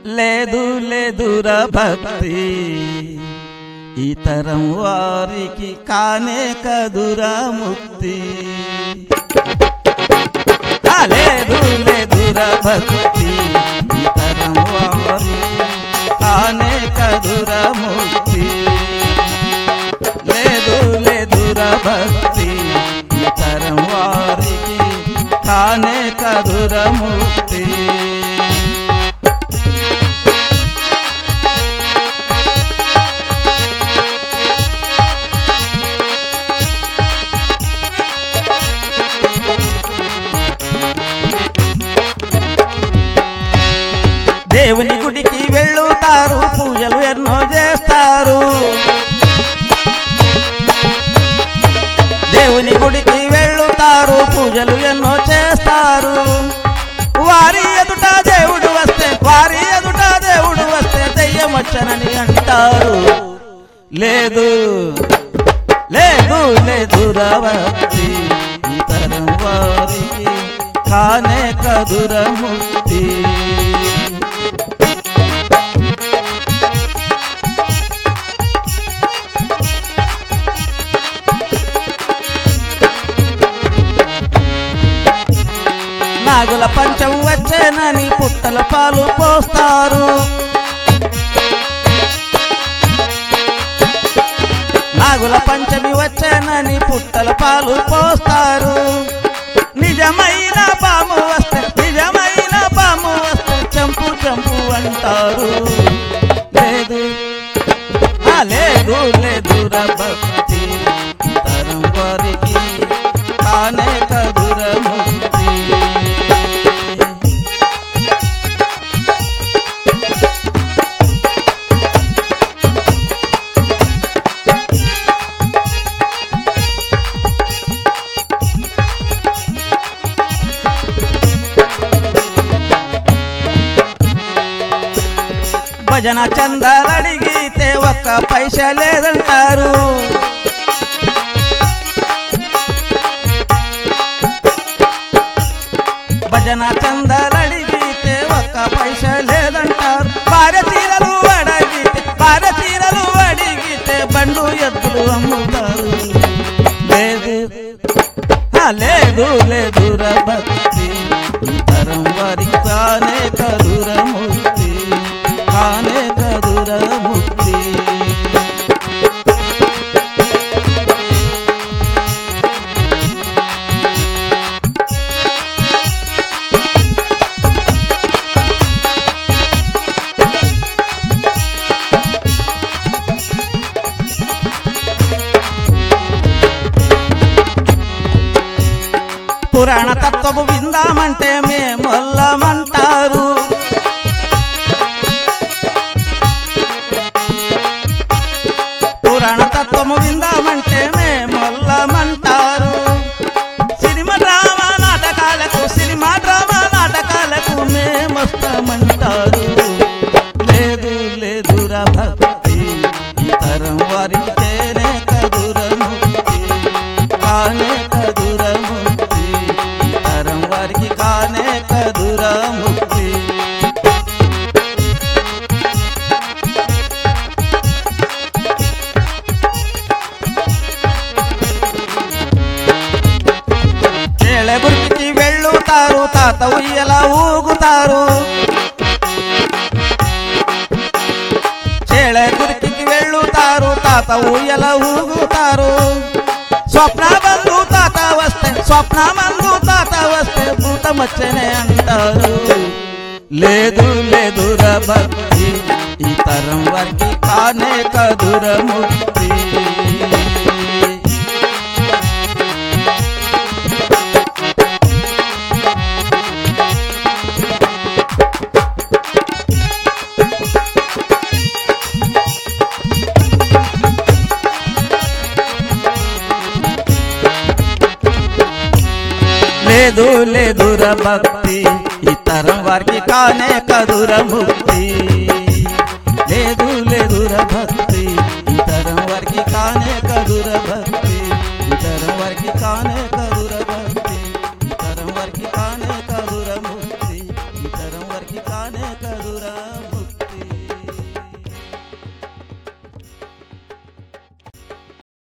లేదు లేదురా భక్తి ఈ తరం వారికి కానే కదురా ముక్తి ఆ, లేదు లేదురా భక్తి ఈ తరం వారికి కానే కదురా ముక్తి లేదు లేదురా భక్తి ఈ తరం వారికి కానే కదురా ముక్తి దేవుని గుడికి వెళ్ళుతారు పూజలు ఎన్నో చేస్తారు దేవుని గుడికి వెళ్ళుతారు పూజలు ఎన్నో చేస్తారు వారి ఎదుట దేవుడు వస్తే వారి ఎదుట దేవుడు వస్తే దెయ్యం వచ్చనని అంటారు లేదు లేదు లేదు రవతి ఇతరం వారికి కానే కదుర ముక్తి నాగుల పంచం వచ్చేనని పుట్టల పాలు పోస్తారు నాగుల పంచమి వచ్చేనని పుట్టల పాలు పోస్తారు నిజమైన పాము వస్తే నిజమైన పాము వస్తే చంపు చంపు అంటారు లేదు ఆ లేదు లేదు భక్తి తరం వారికి కానే కదుర ముక్తి భజన చందాలడిగితే ఒక్క పైస లేదంటారు భజన చందాలడిగితే ఒక్క పైస లేదంటారు భార్య చీరలు అడిగితే భార్య చీరలు అడిగితే బండు ఎద్దులు అమ్ముతారు లేదు ఆ, లేదు లేదుర భక్తి ఈ తరం వారి కానే కదుర ముక్తి కానే కదుర ముక్తి పురాణ తత్వము విందామంటే మేమొల్లమంటారు పురాణ తత్వము విందామంటే మేమొల్లమంటారు సినిమా డ్రామా నాటకాలకు సినిమా డ్రామా నాటకాలకు మేమొస్తామంటారు లేదు లేదురా భక్తి ఈ తరం వారికి తేనే కదుర ముక్తి కానే కదుర ముక్తి ఈ తరం వారికి కానే కదుర ముక్తి చేళ గురికి వెళ్ళుతారు తాత ఉయ్యల ఊగుతారు చేళ గురికి వెళ్ళుతారు తాత ఊయల ఊగుతారు స్వప్న బంధు తాత వస్తే స్వప్న బంధు తాత వస్తే భూతమచ్చనే అంటారు లేదు లేదుర భక్తి ఈ తరం వారికి కానే కదుర ముక్తి లేదు లేదుర భక్తి ఈ తరం వారికి కానే కదుర ముక్తి లేదు లేదుర భక్తి ఈ తరం వారికి కానే కదుర భక్తి ఈ తరం వారికి కానే కదుర భక్తి ఈ తరం వారికి కానే కదుర ముక్తి ఈ తరం వారికి కానే కదుర